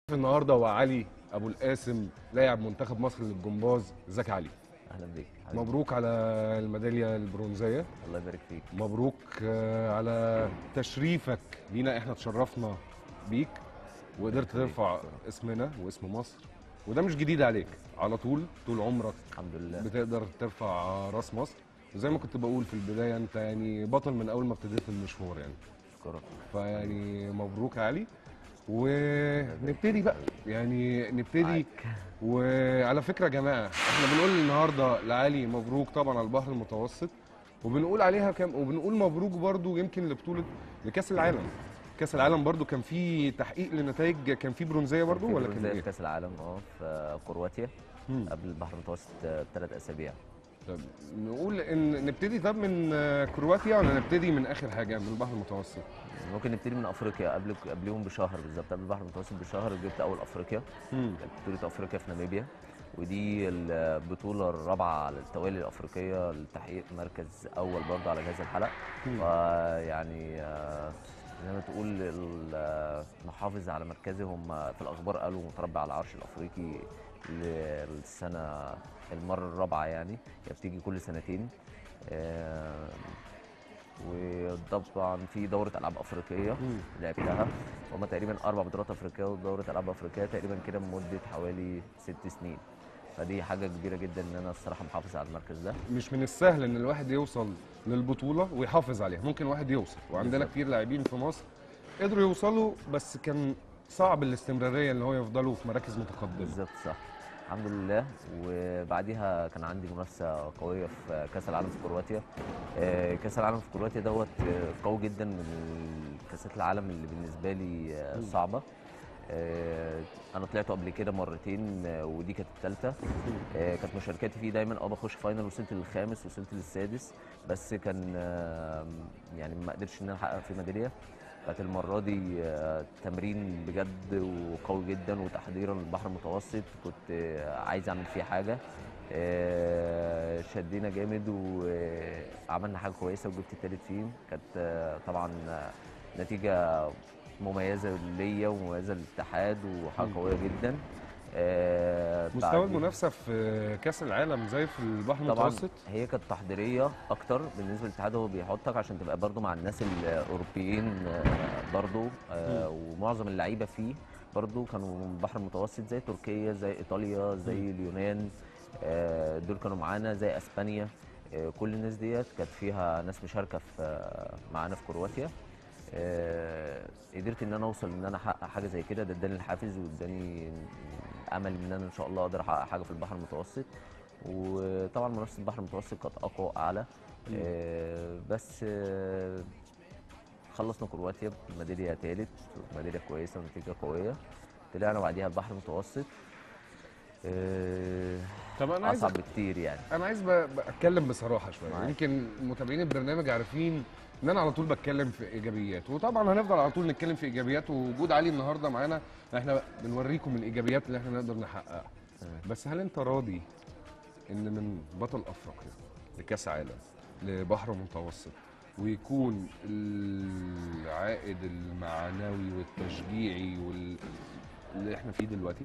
النهارده هو علي ابو القاسم لاعب منتخب مصر للجمباز ازيك يا علي اهلا بيك حبيبي. مبروك على الميداليه البرونزيه الله يبارك فيك مبروك آه، على تشريفك لينا احنا اتشرفنا بيك وقدرت يخليك. ترفع اسمنا واسم مصر وده مش جديد عليك على طول طول عمرك الحمد لله بتقدر ترفع راس مصر وزي ما كنت بقول في البدايه انت يعني بطل من اول ما ابتديت المشوار يعني اشكرك فيعني مبروك يا علي ونبتدي بقى يعني نبتدي معاك. وعلى فكره يا جماعه احنا بنقول النهارده لعلي مبروك طبعا على البحر المتوسط وبنقول عليها كام وبنقول مبروك برضو يمكن لبطوله لكاس العالم كاس العالم برضو كان في تحقيق لنتائج كان في برونزيه برضو في ولا كان برونزية في ايه؟ كاس العالم اه في كرواتيا مم. قبل البحر المتوسط بثلاث اسابيع طب نقول ان نبتدي طب من آه، كرواتيا ولا نبتدي من اخر حاجه من البحر المتوسط؟ ممكن نبتدي من افريقيا قبل قبلهم بشهر بالظبط قبل البحر المتوسط بشهر جبت اول افريقيا مم. كانت بطوله افريقيا في ناميبيا ودي البطوله الرابعه على التوالي الافريقيه لتحقيق مركز اول برضه على جهاز الحلق فيعني آه، زي ما تقول المحافظ على مركزي هم في الاخبار قالوا متربع على العرش الافريقي للسنه المره الرابعه يعني هي بتيجي كل سنتين آه، وطبعا في دوره العاب افريقيه مم. لعبتها هما تقريبا اربع بطولات افريقيه ودوره العاب افريقيه تقريبا كده لمده حوالي ست سنين فدي حاجه كبيره جدا ان انا الصراحه محافظ على المركز ده مش من السهل ان الواحد يوصل للبطوله ويحافظ عليها ممكن واحد يوصل وعندنا بالظبط. كتير لاعبين في مصر قدروا يوصلوا بس كان صعب الاستمراريه ان هو يفضلوا في مراكز متقدمه بالظبط صح الحمد لله وبعديها كان عندي منافسه قويه في كاس العالم في كرواتيا آه، كاس العالم في كرواتيا دوت آه، قوي جدا من كاسات العالم اللي بالنسبه لي آه، صعبه آه، انا طلعت قبل كده مرتين آه، ودي كانت الثالثه كانت مشاركاتي فيه دايما اه بخش فاينل وصلت للخامس وصلت للسادس بس كان آه، يعني ما قدرتش ان انا احقق فيه ميداليه كانت المره دي آه، تمرين بجد وقوي جدا وتحضيرا للبحر المتوسط كنت آه، عايز اعمل فيه حاجه آه، شدينا جامد وعملنا حاجه كويسه وجبت التالت فيه كانت آه، طبعا آه، نتيجه مميزه ليا ومميزه للاتحاد وحاجه مم. قويه جدا آه، مستوى بعد- المنافسه في كاس العالم زي في البحر طبعا المتوسط هي كانت تحضيريه اكتر بالنسبه للاتحاد هو بيحطك عشان تبقى برضو مع الناس الاوروبيين آه، برضو آه، ومعظم اللعيبه فيه برضو كانوا من البحر المتوسط زي تركيا زي ايطاليا زي اليونان آه، دول كانوا معانا زي اسبانيا آه، كل الناس ديت كانت فيها ناس مشاركه في آه، معانا في كرواتيا آه، قدرت ان انا اوصل ان انا احقق حاجه زي كده ده اداني الحافز واداني امل ان انا ان شاء الله اقدر احقق حاجه في البحر المتوسط وطبعا منافسه البحر المتوسط كانت اقوى واعلى آه، بس آه، خلصنا كرواتيا بميداليه ثالث ميداليه كويسه ونتيجه قويه طلعنا بعديها البحر المتوسط آه، طب انا عايز اصعب بكتير يعني انا عايز ب- ب- اتكلم بصراحه شويه معاك. يمكن متابعين البرنامج عارفين ان انا على طول بتكلم في ايجابيات وطبعا هنفضل على طول نتكلم في ايجابيات ووجود علي النهارده معانا احنا بنوريكم الايجابيات اللي احنا نقدر نحققها تمام. بس هل انت راضي ان من بطل افريقيا لكاس عالم لبحر متوسط ويكون العائد المعنوي والتشجيعي وال... اللي احنا فيه دلوقتي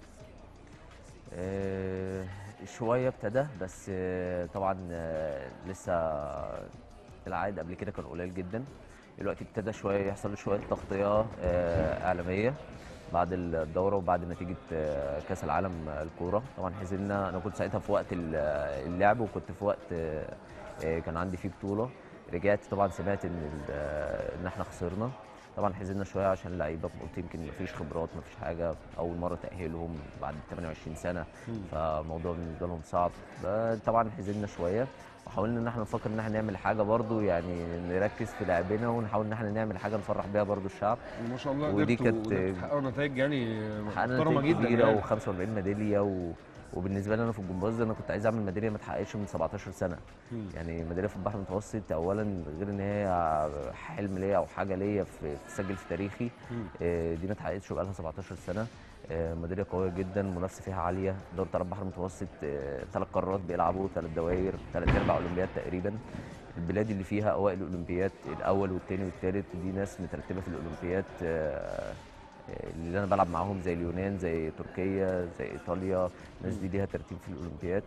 آه، شويه ابتدى بس آه، طبعا آه، لسه العائد قبل كده كان قليل جدا دلوقتي ابتدى شويه يحصل له شويه تغطيه آه، اعلاميه بعد الدوره وبعد نتيجه آه، كاس العالم الكوره طبعا حزننا انا كنت ساعتها في وقت ال- اللعب وكنت في وقت آه، آه، كان عندي فيه بطوله رجعت طبعا سمعت ان ال- آه، ان احنا خسرنا طبعا حزننا شويه عشان اللعيبه قلت يمكن مفيش خبرات مفيش حاجه اول مره تاهلهم بعد 28 سنه فالموضوع بالنسبه لهم صعب ب- طبعا حزننا شويه وحاولنا ان احنا نفكر ان احنا نعمل حاجه برضو يعني نركز في لعبنا ونحاول ان احنا نعمل حاجه نفرح بيها برضو الشعب وما شاء الله ودي قدرتوا كانت- قدرتوا تحققوا نتائج يعني حققنا محترمه نتائج جدا كبيره يعني. و45 ميداليه و... وبالنسبه لي انا في الجمباز انا كنت عايز اعمل ميداليه ما اتحققتش من 17 سنه مم. يعني ميداليه في البحر المتوسط اولا غير ان هي حلم ليا او حاجه ليا في تسجل في تاريخي مم. آه، دي ما اتحققتش بقالها 17 سنه آه، ميداليه قويه جدا المنافسه فيها عاليه دوري ابطال البحر المتوسط ثلاث قارات بيلعبوا ثلاث دوائر ثلاث ارباع اولمبياد تقريبا البلاد اللي فيها اوائل الاولمبياد الاول والثاني والثالث دي ناس مترتبه في الاولمبياد آه، اللي انا بلعب معاهم زي اليونان زي تركيا زي ايطاليا الناس دي ليها ترتيب في الاولمبياد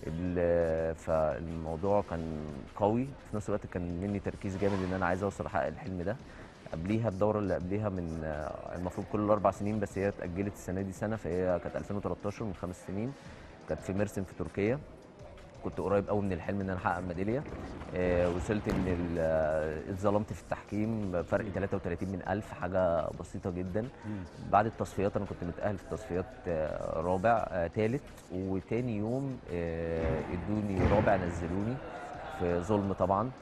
ال- فالموضوع كان قوي في نفس الوقت كان مني تركيز جامد ان انا عايز اوصل احقق الحلم ده قبليها الدوره اللي قبليها من آه، المفروض كل اربع سنين بس هي اتاجلت السنه دي سنه فهي كانت 2013 من خمس سنين كانت في ميرسن في تركيا كنت قريب قوي من الحلم ان انا احقق ميداليه آه، وصلت ان ال- آه، اتظلمت في التحكيم فرق 33 من 1000 حاجه بسيطه جدا بعد التصفيات انا كنت متاهل في التصفيات آه، رابع ثالث وتاني يوم آه، ادوني رابع نزلوني في ظلم طبعا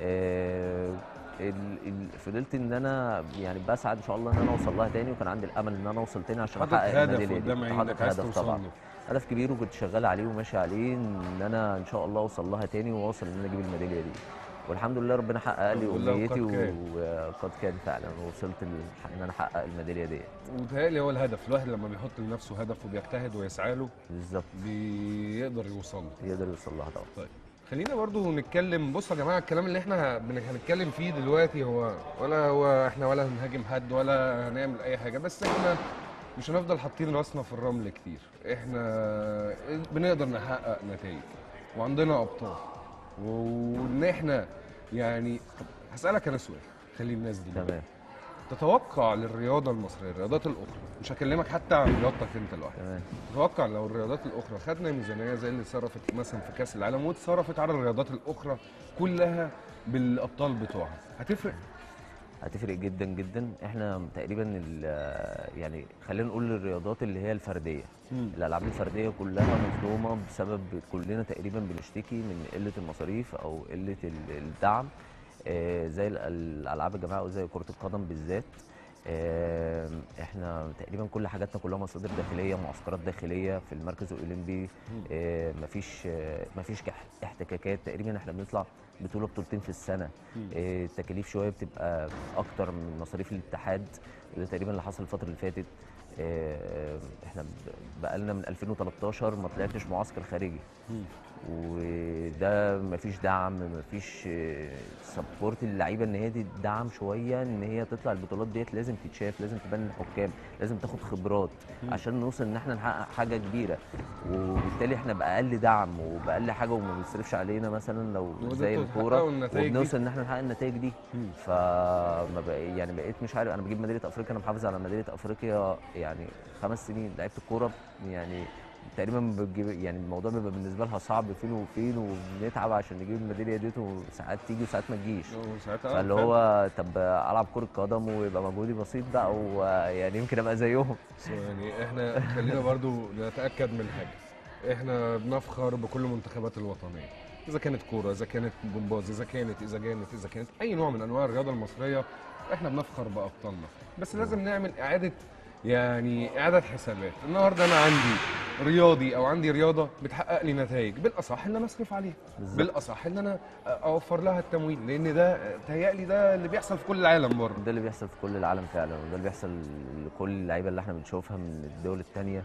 آه، ال- ال- فضلت ان انا يعني بسعى ان شاء الله ان انا اوصل لها تاني وكان عندي الامل ان انا اوصل تاني عشان حاطط احقق هدف الميداليه دي. قدام كنت عينك حاطط عايز هدف توصل طبعا له هدف كبير وكنت شغال عليه وماشي عليه ان انا ان شاء الله اوصل لها تاني واوصل ان انا اجيب الميداليه دي والحمد لله ربنا حقق لي الحمد لله امنيتي وقد كان. وقد كان فعلا ووصلت ل- ان انا احقق الميداليه دي وتهيألي هو الهدف الواحد لما بيحط لنفسه هدف وبيجتهد ويسعى له بالظبط بيقدر يوصل له يقدر يوصل لها طبعا طيب خلينا برضو نتكلم بصوا يا جماعه الكلام اللي احنا بن- هنتكلم فيه دلوقتي هو ولا هو احنا ولا هنهاجم حد ولا هنعمل اي حاجه بس احنا مش هنفضل حاطين راسنا في الرمل كتير احنا بنقدر نحقق نتائج وعندنا ابطال وان احنا يعني طب هسالك انا سؤال خلي الناس دي تمام تتوقع للرياضه المصريه الرياضات الاخرى مش هكلمك حتى عن رياضتك انت لوحدك تمام تتوقع لو الرياضات الاخرى خدنا ميزانيه زي اللي صرفت مثلا في كاس العالم واتصرفت على الرياضات الاخرى كلها بالابطال بتوعها هتفرق هتفرق جدا جدا احنا تقريبا ال- يعني خلينا نقول الرياضات اللي هي الفرديه الالعاب الفرديه كلها مظلومه بسبب كلنا تقريبا بنشتكي من قله المصاريف او قله ال- الدعم آه، زي ال- الالعاب الجماعيه وزي كره القدم بالذات آه، احنا تقريبا كل حاجاتنا كلها مصادر داخليه معسكرات داخليه في المركز الاولمبي آه، مفيش آه، مفيش كح- احتكاكات تقريبا احنا بنطلع بطوله بطولتين في السنه آه، التكاليف شويه بتبقى اكتر من مصاريف الاتحاد اللي تقريبا اللي حصل الفتره اللي فاتت آه، احنا ب- بقالنا من 2013 ما طلعتش معسكر خارجي وده مفيش دعم مفيش سبورت للعيبه ان هي تدعم شويه ان هي تطلع البطولات ديت لازم تتشاف لازم تبان للحكام لازم تاخد خبرات عشان نوصل ان احنا نحقق حاجه كبيره وبالتالي احنا باقل دعم وباقل حاجه وما بيصرفش علينا مثلا لو وقدرتوا زي تحققوا الكوره النتائج دي. وبنوصل ان احنا نحقق النتائج دي مم. فما بقى يعني بقيت مش عارف انا بجيب ميداليه افريقيا انا محافظ على ميداليه افريقيا يعني خمس سنين لعبت الكوره يعني تقريبا بتجيب يعني الموضوع بيبقى بالنسبه لها صعب فين وفين وبنتعب عشان نجيب الميداليه ديت وساعات تيجي وساعات ما تجيش ساعتها فاللي هو طب العب كره قدم ويبقى مجهودي بسيط بقى ويعني يمكن ابقى زيهم بس يعني احنا خلينا برضو نتاكد من حاجه احنا بنفخر بكل المنتخبات الوطنيه اذا كانت كوره اذا كانت جمباز اذا كانت اذا كانت اذا كانت اي نوع من انواع الرياضه المصريه احنا بنفخر بابطالنا بس لازم نعمل اعاده يعني اعاده حسابات النهارده انا عندي رياضي او عندي رياضه بتحقق لي نتائج بالاصح ان انا اصرف عليها بالظبط. بالاصح ان انا اوفر لها التمويل لان ده تهيألي ده اللي بيحصل في كل العالم برضه ده اللي بيحصل في كل العالم فعلا وده اللي بيحصل لكل اللعيبه اللي احنا بنشوفها من الدول الثانيه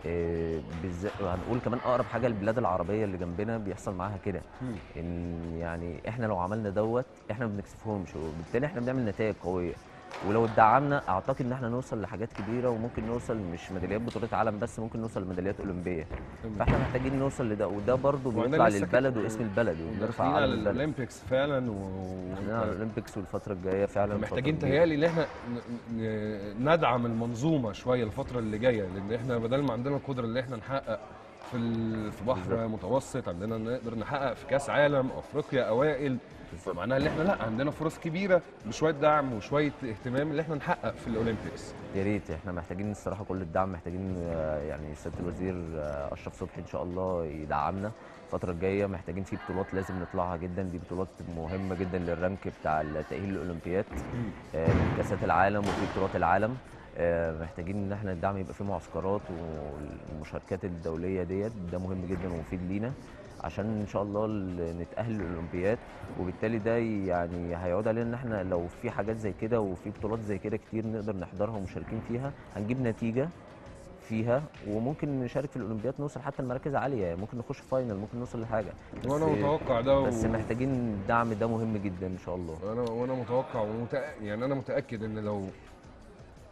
بالذات هنقول كمان اقرب حاجه البلاد العربيه اللي جنبنا بيحصل معاها كده ان يعني احنا لو عملنا دوت احنا ما بنكسفهمش وبالتالي احنا بنعمل نتائج قويه ولو اتدعمنا اعتقد ان احنا نوصل لحاجات كبيره وممكن نوصل مش ميداليات بطولات عالم بس ممكن نوصل لميداليات اولمبيه فاحنا محتاجين نوصل لده وده برضه وعندنا بيطلع لسه للبلد كده- واسم البلد ونرفع داخلين علم على البلد الاولمبيكس فعلا و... احنا على الاولمبيكس والفتره الجايه فعلا محتاجين فترة كبيرة. تهيألي ان احنا ن- ن- ندعم المنظومه شويه الفتره اللي جايه لان احنا بدل ما عندنا القدره اللي احنا نحقق في ال- في بحر بالظبط. متوسط عندنا نقدر نحقق في كاس عالم افريقيا اوائل معناها ان احنا لا عندنا فرص كبيره بشويه دعم وشويه اهتمام اللي احنا نحقق في الاولمبيكس يا ريت احنا محتاجين الصراحه كل الدعم محتاجين آه، يعني سياده الوزير آه، اشرف صبحي ان شاء الله يدعمنا الفتره الجايه محتاجين في بطولات لازم نطلعها جدا دي بطولات مهمه جدا للرانك بتاع التاهيل للاولمبياد آه، كاسات العالم وفي بطولات العالم آه، محتاجين ان احنا الدعم يبقى فيه معسكرات والمشاركات الدوليه ديت ده مهم جدا ومفيد لينا عشان ان شاء الله ال- نتاهل للاولمبياد وبالتالي ده يعني هيعود علينا ان احنا لو في حاجات زي كده وفي بطولات زي كده كتير نقدر نحضرها ومشاركين فيها هنجيب نتيجه فيها وممكن نشارك في الاولمبياد نوصل حتى لمراكز عاليه ممكن نخش فاينل ممكن نوصل لحاجه بس وانا متوقع ده بس و... محتاجين الدعم ده مهم جدا ان شاء الله انا وانا متوقع ومتأ... يعني انا متاكد ان لو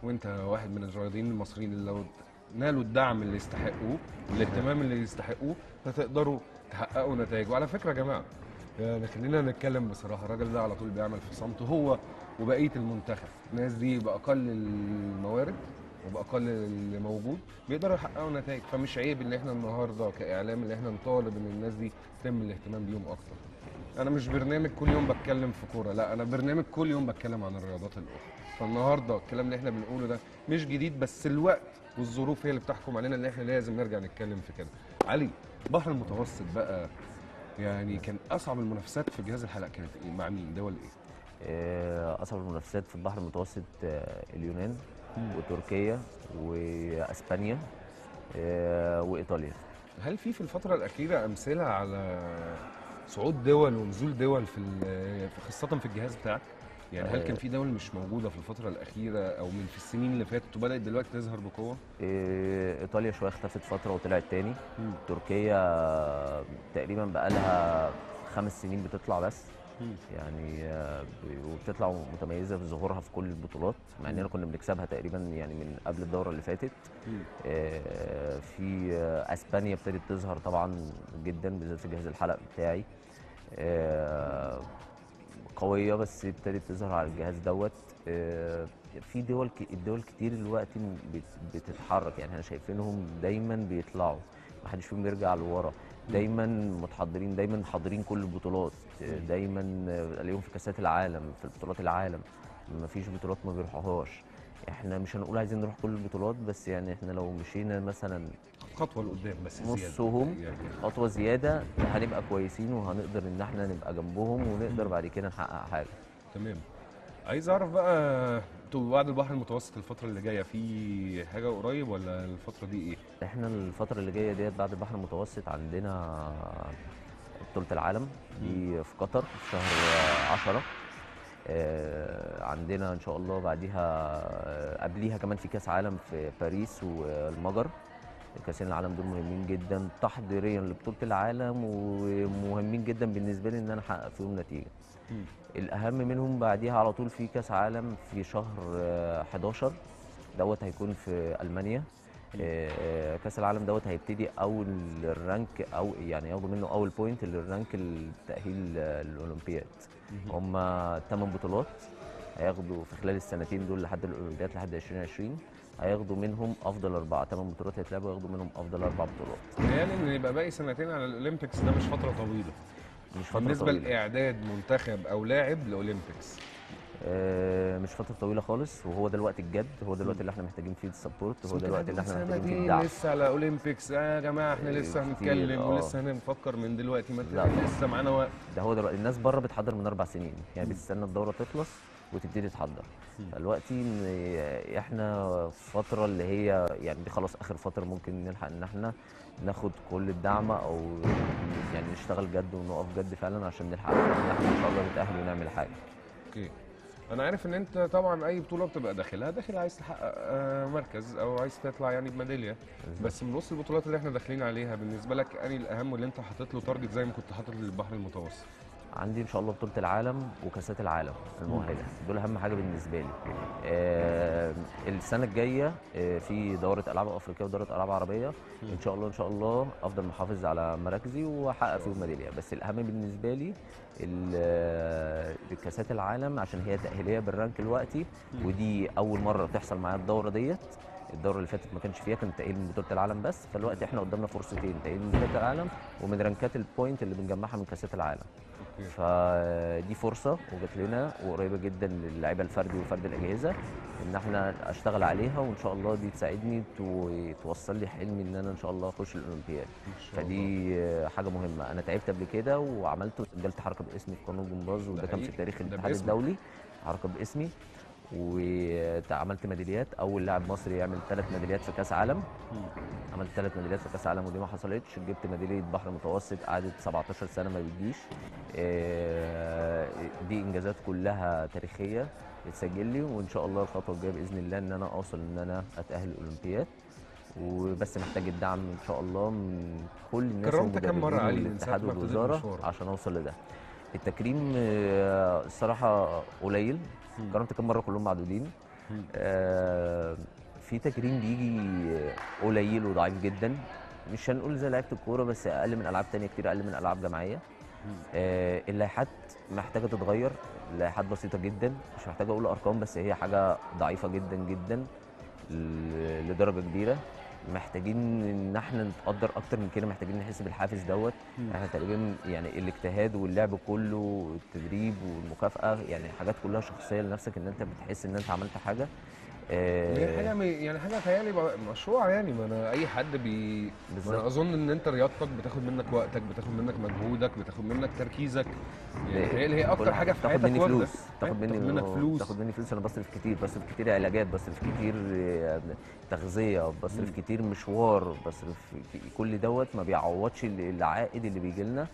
وانت واحد من الرياضيين المصريين اللي لو نالوا الدعم اللي يستحقوه والاهتمام اللي يستحقوه فتقدروا تحققوا نتائج وعلى فكره يا جماعه يعني خلينا نتكلم بصراحه الراجل ده على طول بيعمل في صمت هو وبقيه المنتخب الناس دي باقل الموارد وباقل اللي موجود بيقدروا يحققوا نتائج فمش عيب ان احنا النهارده كاعلام ان احنا نطالب ان الناس دي يتم الاهتمام بيهم اكتر انا مش برنامج كل يوم بتكلم في كوره لا انا برنامج كل يوم بتكلم عن الرياضات الاخرى فالنهارده الكلام اللي احنا بنقوله ده مش جديد بس الوقت والظروف هي اللي بتحكم علينا ان احنا لازم نرجع نتكلم في كده علي بحر المتوسط بقى يعني كان اصعب المنافسات في جهاز الحلقه كانت ايه مع مين دول ايه آه، اصعب المنافسات في البحر المتوسط آه، اليونان وتركيا واسبانيا آه، وايطاليا هل في في الفتره الاخيره امثله على صعود دول ونزول دول في ال- في- خاصه في الجهاز بتاعك يعني هل كان في دول مش موجوده في الفتره الاخيره او من في السنين اللي فاتت وبدات دلوقتي تظهر بقوه آه، ايطاليا شويه اختفت فتره وطلعت تاني تركيا تقريبا بقالها خمس سنين بتطلع بس يعني آه، ب- وبتطلع متميزه في ظهورها في كل البطولات مع اننا كنا بنكسبها تقريبا يعني من قبل الدوره اللي فاتت آه، في آه، اسبانيا ابتدت تظهر طبعا جدا بالذات في جهاز الحلق بتاعي آه، قويه بس ابتدت تظهر على الجهاز دوت آه، في دول ك- الدول كتير دلوقتي بت- بتتحرك يعني احنا شايفينهم دايما بيطلعوا ما حدش فيهم بيرجع لورا دايما متحضرين دايما حاضرين كل البطولات آه، دايما آه، الاقيهم في كاسات العالم في بطولات العالم ما فيش بطولات ما بيروحوهاش احنا مش هنقول عايزين نروح كل البطولات بس يعني احنا لو مشينا مثلا خطوه لقدام بس زيادة. نصهم يعني خطوه زياده هنبقى كويسين وهنقدر ان احنا نبقى جنبهم ونقدر بعد كده نحقق حاجه تمام عايز اعرف بقى انتوا بعد البحر المتوسط الفتره اللي جايه في حاجه قريب ولا الفتره دي ايه احنا الفتره اللي جايه ديت بعد البحر المتوسط عندنا بطوله العالم دي في قطر في شهر 10 آه، عندنا ان شاء الله بعديها آه، قبليها كمان في كاس عالم في باريس والمجر كاسين العالم دول مهمين جدا تحضيريا لبطوله العالم ومهمين جدا بالنسبه لي ان انا احقق فيهم نتيجه الاهم منهم بعديها على طول في كاس عالم في شهر آه، 11 دوت هيكون في المانيا آه، آه، كاس العالم دوت هيبتدي اول الرانك او يعني ياخدوا منه اول بوينت للرانك التاهيل آه، للاولمبياد هم 8 بطولات هياخدوا في خلال السنتين دول لحد الاولمبياد لحد 2020 هياخدوا منهم افضل اربعه 8 بطولات هيتلعبوا ياخدوا منهم افضل اربع بطولات يعني ان يبقى باقي سنتين على الاولمبيكس ده مش فتره طويله مش فتره بالنسبه طويله لاعداد منتخب او لاعب لاولمبيكس آه، مش فتره طويله خالص وهو ده الوقت الجد هو ده الوقت اللي احنا محتاجين فيه السبورت هو ده الوقت اللي احنا محتاجين فيه سنتين الدعم لسه على اولمبيكس آه يا جماعه احنا إيه، لسه كتير، هنتكلم آه. ولسه هنفكر من دلوقتي ما لا. لسه معانا وقت ده هو دلوقتي الناس بره بتحضر من اربع سنين يعني بتستنى الدوره تخلص وتبتدي تحضر فالوقتي إن احنا في فتره اللي هي يعني دي خلاص اخر فتره ممكن نلحق ان احنا ناخد كل الدعم او يعني نشتغل جد ونقف جد فعلا عشان نلحق ان احنا ان شاء الله نتاهل ونعمل حاجه اوكي انا عارف ان انت طبعا اي بطوله بتبقى داخلها داخل عايز تحقق آه، مركز او عايز تطلع يعني بميداليه بس من وسط البطولات اللي احنا داخلين عليها بالنسبه لك انهي الاهم واللي انت حاطط له تارجت زي ما كنت حاطط للبحر المتوسط عندي ان شاء الله بطوله العالم وكاسات العالم المؤهله دول اهم حاجه بالنسبه لي آه السنه الجايه آه في دوره العاب افريقيه ودوره العاب عربيه ان شاء الله ان شاء الله افضل محافظ على مراكزي واحقق فيهم ميداليه بس الاهم بالنسبه لي ال- آه، كاسات العالم عشان هي تاهيليه بالرانك الوقتي ودي اول مره تحصل معايا الدوره ديت الدوره اللي فاتت ما كانش فيها كان تاهيل من بطوله العالم بس فالوقت احنا قدامنا فرصتين تاهيل من بطوله العالم ومن رانكات البوينت اللي بنجمعها من كاسات العالم اوكي فدي فرصه وجات لنا وقريبه جدا للعيبه الفردي وفرد الاجهزه ان احنا اشتغل عليها وان شاء الله دي تساعدني تو- توصل لي حلمي ان انا ان شاء الله اخش الاولمبياد ان شاء الله فدي حاجه مهمه انا تعبت قبل كده وعملت وسجلت حركه باسمي في قانون الجمباز وده ده كان في حقيقي. تاريخ ده الاتحاد باسمك. الدولي حركه باسمي وعملت ميداليات اول لاعب مصري يعمل ثلاث ميداليات في كاس عالم عملت ثلاث ميداليات في كاس عالم ودي ما حصلتش جبت ميداليه بحر متوسط قعدت 17 سنه ما بتجيش آه، دي انجازات كلها تاريخيه بتسجل لي وان شاء الله الخطوه الجايه باذن الله ان انا اوصل ان انا اتاهل الاولمبياد وبس محتاج الدعم ان شاء الله من كل الناس كرمت كام مرة والمدربين علي من ساعة والاتحاد ما ابتديت والوزاره مشوارك؟ عشان اوصل لده التكريم آه، الصراحه قليل كرمت كام مره كلهم معدودين آه، في تكريم بيجي قليل وضعيف جدا مش هنقول زي لعيبه الكوره بس اقل من العاب تانية كتير اقل من العاب جماعيه آه، اللائحات محتاجه تتغير اللائحات بسيطه جدا مش محتاجه اقول ارقام بس هي حاجه ضعيفه جدا جدا ل- لدرجه كبيره محتاجين ان احنا نتقدر اكتر من كده محتاجين نحس بالحافز دوت احنا تقريبا يعني الاجتهاد واللعب كله والتدريب والمكافاه يعني حاجات كلها شخصيه لنفسك ان انت بتحس ان انت عملت حاجه آه، هي حاجه مي- يعني حاجه خيالي بقى- مشروع يعني ما انا اي حد بي ما بالظبط. انا اظن ان انت رياضتك بتاخد منك وقتك بتاخد منك مجهودك بتاخد منك تركيزك يعني هي هي كل اكتر حاجه في تاخد حياتك مني واخده فلوس تاخد مني تاخد منك فلوس تاخد مني فلوس انا بصرف كتير بصرف كتير علاجات بصرف كتير آه، تغذيه بصرف كتير مشوار بصرف ك- كل دوت ما بيعوضش ال- العائد اللي بيجي لنا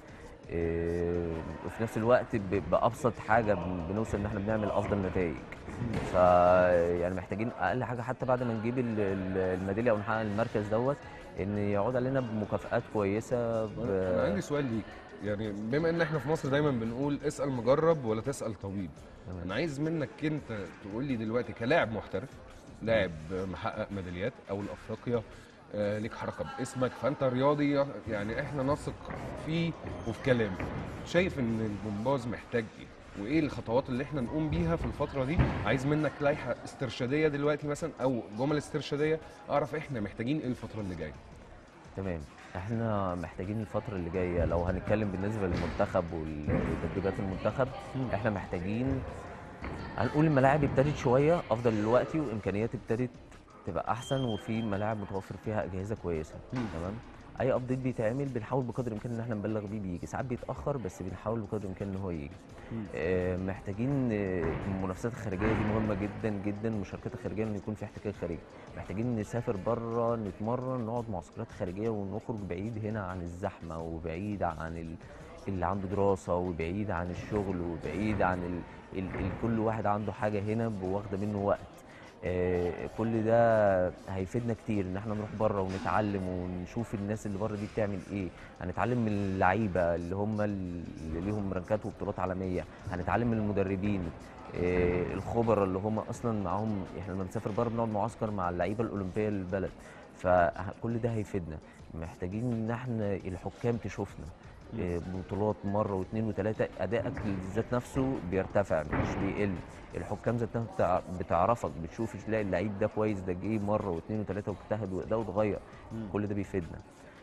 آه، وفي نفس الوقت ب- بابسط حاجه بن- بنوصل ان احنا بنعمل افضل نتائج ف يعني محتاجين اقل حاجه حتى بعد ما نجيب ال- ال- الميداليه او نحقق المركز دوت ان يعود علينا بمكافآت كويسه ب... انا عندي سؤال ليك يعني بما ان احنا في مصر دايما بنقول اسال مجرب ولا تسال طبيب تمام. انا عايز منك انت تقول لي دلوقتي كلاعب محترف لاعب محقق ميداليات او الافريقيا آه، ليك حركه باسمك فانت رياضي يعني احنا نثق فيه وفي كلامه شايف ان الجمباز محتاج ايه وايه الخطوات اللي احنا نقوم بيها في الفتره دي عايز منك لائحه استرشاديه دلوقتي مثلا او جمل استرشاديه اعرف احنا محتاجين ايه الفتره اللي جايه تمام احنا محتاجين الفترة اللي جاية لو هنتكلم بالنسبة للمنتخب وال- وتدريبات المنتخب احنا محتاجين هنقول الملاعب ابتدت شوية افضل دلوقتي وامكانيات ابتدت تبقى احسن وفي ملاعب متوفر فيها اجهزة كويسة تمام اي ابديت بيتعمل بنحاول بقدر الامكان ان احنا نبلغ بيه بيجي ساعات بيتاخر بس بنحاول بقدر الامكان ان هو يجي آه، محتاجين آه، المنافسات الخارجيه دي مهمه جدا جدا المشاركات الخارجيه ان يكون في احتكاك خارجي محتاجين نسافر بره نتمرن نقعد معسكرات خارجيه ونخرج بعيد هنا عن الزحمه وبعيد عن ال... اللي عنده دراسه وبعيد عن الشغل وبعيد عن ال... ال... ال... كل واحد عنده حاجه هنا واخده منه وقت آه، كل ده هيفيدنا كتير ان احنا نروح بره ونتعلم ونشوف الناس اللي بره دي بتعمل ايه هنتعلم من اللعيبه اللي هم اللي ليهم رانكات وبطولات عالميه هنتعلم من المدربين آه، الخبراء اللي هم اصلا معاهم احنا لما بنسافر بره بنقعد معسكر مع اللعيبه الاولمبيه للبلد فكل ده هيفيدنا محتاجين ان احنا الحكام تشوفنا آه، بطولات مره واثنين وثلاثه ادائك ذات نفسه بيرتفع مش بيقل الحكام ذات نفسها بتع- بتعرفك بتشوف تلاقي اللعيب ده كويس ده جه مره واثنين وثلاثه واجتهد واداؤه اتغير كل ده بيفيدنا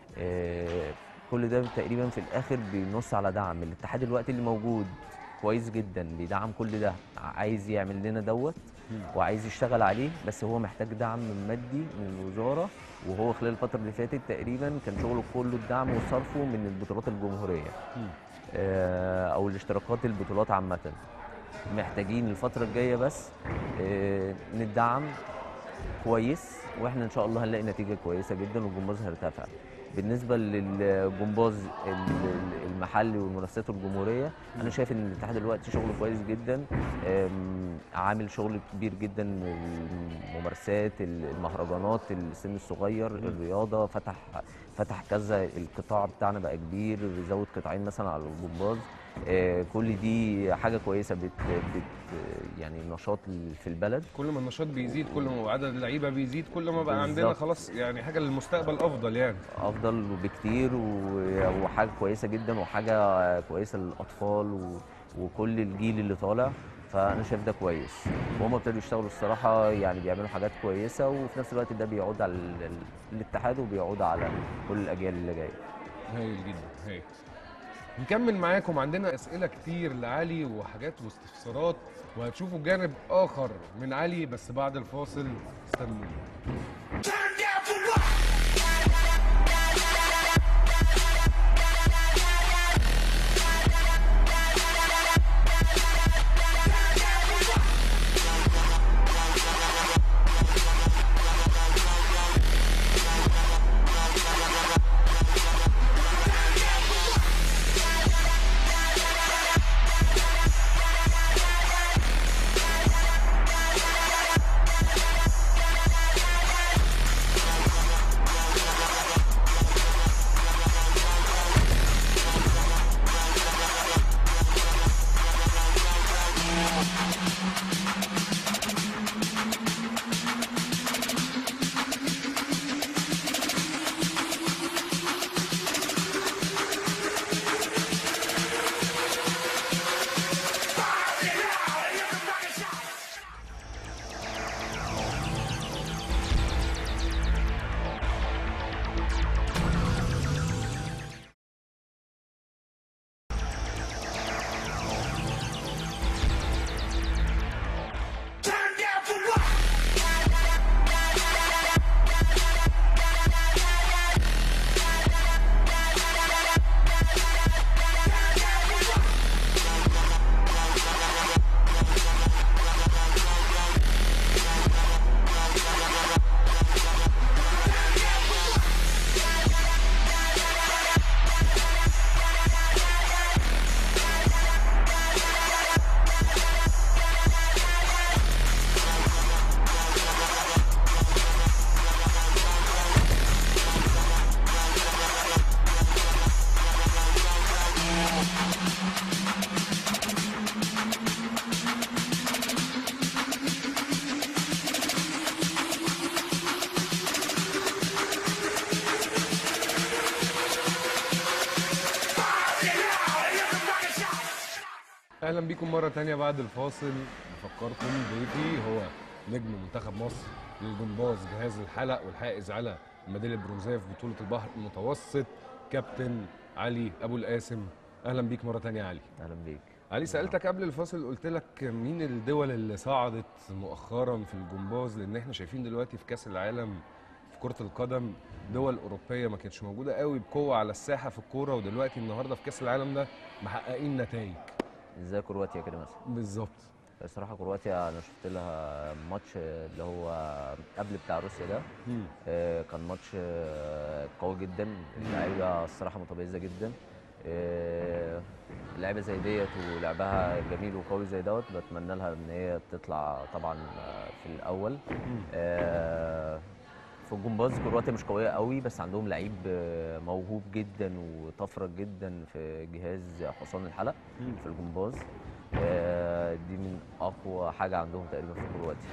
آه، كل ده تقريبا في الاخر بينص على دعم الاتحاد دلوقتي اللي موجود كويس جدا بيدعم كل ده عايز يعمل لنا دوت وعايز يشتغل عليه بس هو محتاج دعم مادي من الوزاره وهو خلال الفتره اللي فاتت تقريبا كان شغله كله الدعم وصرفه من البطولات الجمهوريه آه، او الاشتراكات البطولات عامه محتاجين الفتره الجايه بس آه، ندعم كويس واحنا ان شاء الله هنلاقي نتيجه كويسه جدا والجمباز هيرتفع بالنسبه للجمباز ال- ال- المحلي والمنافسات الجمهوريه انا شايف ان الاتحاد دلوقتي شغله كويس جدا أم، عامل شغل كبير جدا الممارسات المهرجانات السن الصغير الرياضه فتح فتح كذا القطاع بتاعنا بقى كبير زود قطاعين مثلا على الجمباز آه، كل دي حاجه كويسه بت, بت يعني نشاط في البلد كل ما النشاط بيزيد كل ما عدد اللعيبه بيزيد كل ما بقى عندنا بالظبط. خلاص يعني حاجه للمستقبل افضل يعني افضل بكتير و- وحاجه كويسه جدا وحاجه كويسه للاطفال و- وكل الجيل اللي طالع فانا شايف ده كويس وهم ابتدوا يشتغلوا الصراحه يعني بيعملوا حاجات كويسه وفي نفس الوقت ده بيعود على ال- ال- الاتحاد وبيعود على كل الاجيال اللي جايه هايل جدا هايل نكمل معاكم عندنا اسئله كتير لعلي وحاجات واستفسارات وهتشوفوا جانب اخر من علي بس بعد الفاصل استنوني Turn down for what? اهلا بيكم مره تانية بعد الفاصل بفكركم ضيفي هو نجم منتخب مصر للجمباز جهاز الحلق والحائز على الميداليه البرونزيه في بطوله البحر المتوسط كابتن علي ابو القاسم اهلا بيك مره تانية يا علي اهلا بيك علي سالتك قبل الفاصل قلت لك مين الدول اللي صعدت مؤخرا في الجمباز لان احنا شايفين دلوقتي في كاس العالم في كره القدم دول اوروبيه ما كانتش موجوده قوي بقوه على الساحه في الكوره ودلوقتي النهارده في كاس العالم ده محققين نتائج ازاي كرواتيا كده مثلا بالظبط الصراحه كرواتيا انا شفت لها ماتش اللي هو قبل بتاع روسيا ده مم. آه، كان ماتش آه، قوي جدا اللعيبه الصراحه متميزه جدا آه، لعيبه زي ديت ولعبها جميل وقوي زي دوت بتمنى لها ان هي تطلع طبعا آه، في الاول آه، في الجمباز كرواتيا مش قويه قوي بس عندهم لعيب آه، موهوب جدا وطفره جدا في جهاز حصان الحلق في الجمباز آه، دي من اقوى حاجه عندهم تقريبا في كرواتيا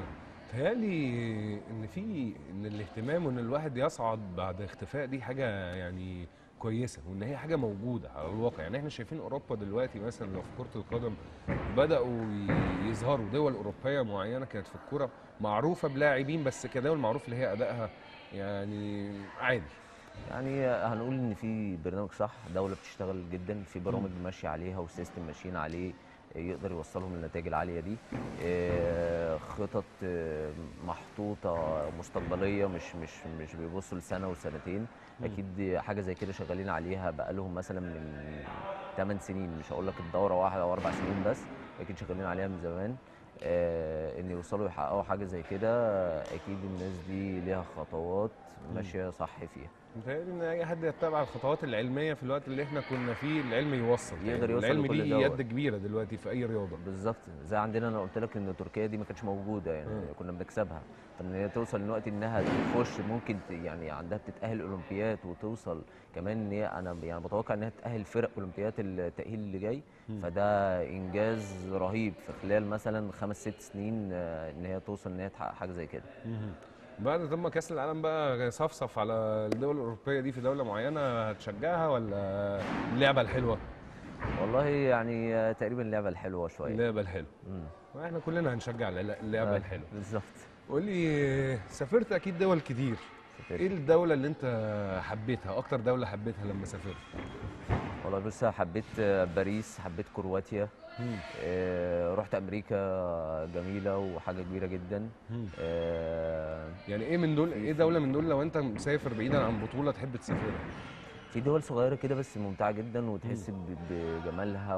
تهيألي ان في ان الاهتمام وان الواحد يصعد بعد اختفاء دي حاجه يعني كويسه وان هي حاجه موجوده على الواقع يعني احنا شايفين اوروبا دلوقتي مثلا لو في كره القدم بداوا ي- يظهروا دول اوروبيه معينه كانت في الكوره معروفه بلاعبين بس كدول معروف اللي هي ادائها يعني عادي يعني هنقول ان في برنامج صح دوله بتشتغل جدا في برامج ماشيه عليها وسيستم ماشيين عليه يقدر يوصلهم للنتائج العاليه دي آه، خطط آه، محطوطه مستقبليه مش مش مش بيبصوا لسنه وسنتين اكيد دي حاجه زي كده شغالين عليها بقالهم مثلا من 8 سنين مش هقول لك الدوره واحده او اربع سنين بس اكيد شغالين عليها من زمان آه، ان يوصلوا يحققوا حاجه زي كده آه، اكيد الناس دي ليها خطوات ماشيه صح فيها متهيألي ان اي حد يتبع الخطوات العلميه في الوقت اللي احنا كنا فيه العلم يوصل يقدر يعني يوصل العلم لكل ليه دوت. يد كبيره دلوقتي في اي رياضه بالظبط زي عندنا انا قلت لك ان تركيا دي ما كانتش موجوده يعني مم. كنا بنكسبها فان هي توصل لوقت انها تخش ممكن ت- يعني عندها بتتاهل اولمبياد وتوصل كمان ان هي انا يعني بتوقع انها تاهل فرق اولمبياد التاهيل اللي جاي فده انجاز رهيب في خلال مثلا خمس ست سنين آه، ان هي توصل ان هي تحقق حاجه زي كده بعد ثم كاس العالم بقى صفصف على الدول الاوروبيه دي في دوله معينه هتشجعها ولا اللعبه الحلوه والله يعني آه، تقريبا اللعبه الحلوه شويه اللعبه الحلوه مم. احنا كلنا هنشجع الل- اللعبه آه، الحلوه بالظبط قول لي سافرت اكيد دول كتير سافرت. ايه الدوله اللي انت حبيتها اكتر دوله حبيتها لما سافرت والله بص حبيت آه، باريس حبيت كرواتيا آه، رحت امريكا جميله وحاجه كبيره جدا آه، يعني ايه من دول ايه دوله من دول لو انت مسافر بعيدا عن بطوله تحب تسافرها في دول صغيره كده بس ممتعه جدا وتحس ب- بجمالها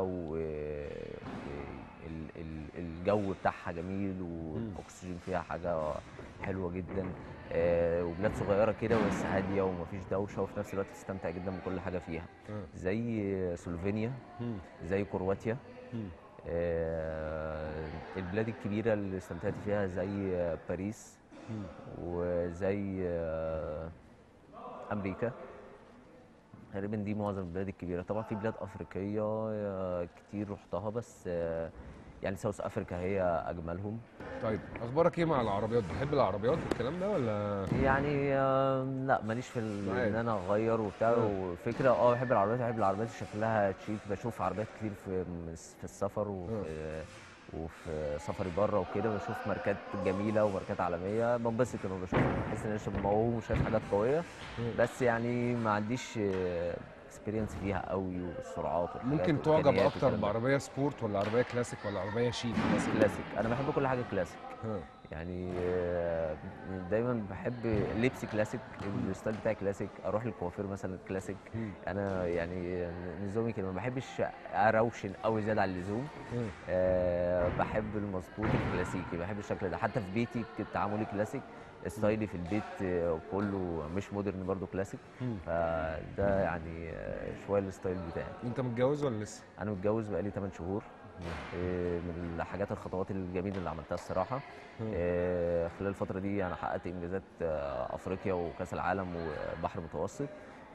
والجو بتاعها جميل والاكسجين فيها حاجه حلوه جدا آه، وبلاد صغيره كده بس هاديه ومفيش دوشه وفي نفس الوقت تستمتع جدا بكل حاجه فيها آه. زي سلوفينيا مم. زي كرواتيا مم. آه، البلاد الكبيرة اللي استمتعت فيها زي آه، باريس مم. وزي آه، أمريكا تقريبا دي معظم البلاد الكبيرة طبعا في بلاد أفريقية آه، كتير رحتها بس آه، يعني ساوث أفريكا هي أجملهم طيب اخبارك ايه مع العربيات بتحب العربيات والكلام ده ولا يعني آه، لا ماليش في ال- عادي. ان انا اغير وبتاع آه. وفكره اه بحب العربيات بحب العربيات اللي شكلها شيك بشوف عربيات كتير في في السفر وفي وفي سفري بره وكده بشوف ماركات جميله وماركات عالميه بنبسط لما بشوفها بحس ان انا شاب موهوب وشايف حاجات قويه بس يعني ما عنديش اكسبيرينس فيها قوي والسرعات والحاجات ممكن تعجب والإمكانيات اكتر والكلام ده. بعربيه سبورت ولا عربيه كلاسيك ولا عربيه شيك كلاسيك انا بحب كل حاجه كلاسيك ها. يعني آه، دايما بحب لبسي كلاسيك الستايل بتاعي كلاسيك اروح للكوافير مثلا كلاسيك مم. انا يعني نظامي كده ما بحبش اروشن قوي زياده عن اللزوم مم. أه بحب المظبوط الكلاسيكي بحب الشكل ده حتى في بيتي تعاملي كلاسيك ستايلي في البيت آه، كله مش مودرن برضه كلاسيك مم. فده يعني آه، شويه الستايل بتاعي انت متجوز ولا لسه انا متجوز بقالي 8 شهور آه، من الحاجات الخطوات الجميله اللي عملتها الصراحه آه، خلال الفتره دي انا حققت انجازات آه، افريقيا وكاس العالم وبحر متوسط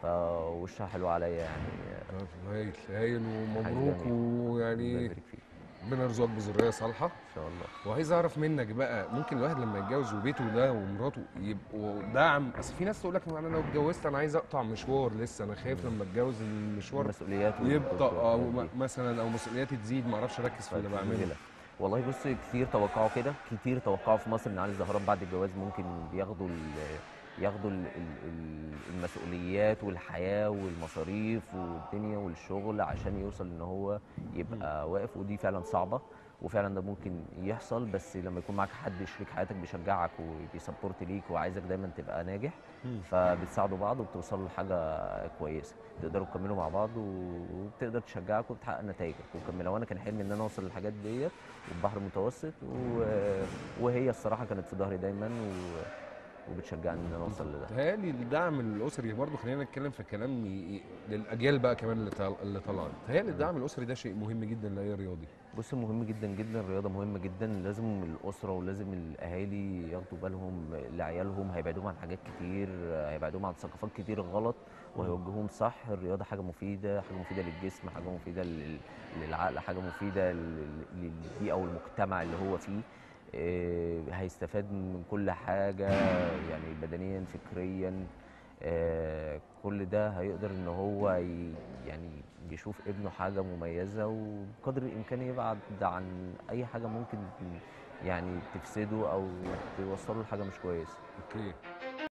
فوشها حلو عليا يعني آه، آه، هايل هايل ومبروك جميلة. الله ويعني يبارك فيك ربنا يرزقك بذريه صالحه ان شاء الله وعايز اعرف منك بقى ممكن الواحد لما يتجوز وبيته ده ومراته يبقوا دعم اصل في ناس تقول لك انا لو اتجوزت انا عايز اقطع مشوار لسه انا خايف لما اتجوز المشوار المسؤوليات يبطأ او والحاجات دي. م- مثلا او مسؤولياتي تزيد ما اعرفش اركز في اللي بعمله مشكلة. والله بص كتير توقعوا كده كتير توقعوا في مصر ان علي الزهران بعد الجواز ممكن ياخدوا ال- ياخدوا ال- ال- ال- المسؤوليات والحياه والمصاريف والدنيا والشغل عشان يوصل ان هو يبقى واقف ودي فعلا صعبه وفعلا ده ممكن يحصل بس لما يكون معاك حد شريك حياتك بيشجعك وبيسبورت ليك وعايزك دايما تبقى ناجح مم. فبتساعدوا بعض وبتوصلوا لحاجه كويسه تقدروا تكملوا مع بعض وبتقدر تشجعك وبتحقق نتائجك وكمل وانا كان حلمي ان انا اوصل للحاجات ديت والبحر المتوسط و... وهي الصراحه كانت في ظهري دايما و... وبتشجعني ان انا اوصل لده تهيألي الدعم الاسري برضه خلينا نتكلم في كلام ي... ي- للاجيال بقى كمان اللي طال- اللي طالعه تهيألي الدعم الاسري ده شيء مهم جدا لاي رياضي بص مهم جدا جدا الرياضه مهمه جدا لازم الاسره ولازم الاهالي ياخدوا بالهم لعيالهم هيبعدوهم عن حاجات كتير هيبعدوهم عن ثقافات كتير غلط وهيوجهوهم صح الرياضه حاجه مفيده حاجه مفيده للجسم حاجه مفيده لل- للعقل حاجه مفيده لل- للبيئه والمجتمع اللي هو فيه آه، هيستفاد من كل حاجه يعني بدنيا فكريا آه، كل ده هيقدر ان هو ي- يعني يشوف ابنه حاجه مميزه وبقدر الامكان يبعد عن اي حاجه ممكن يعني تفسده او توصله لحاجه مش كويسه اوكي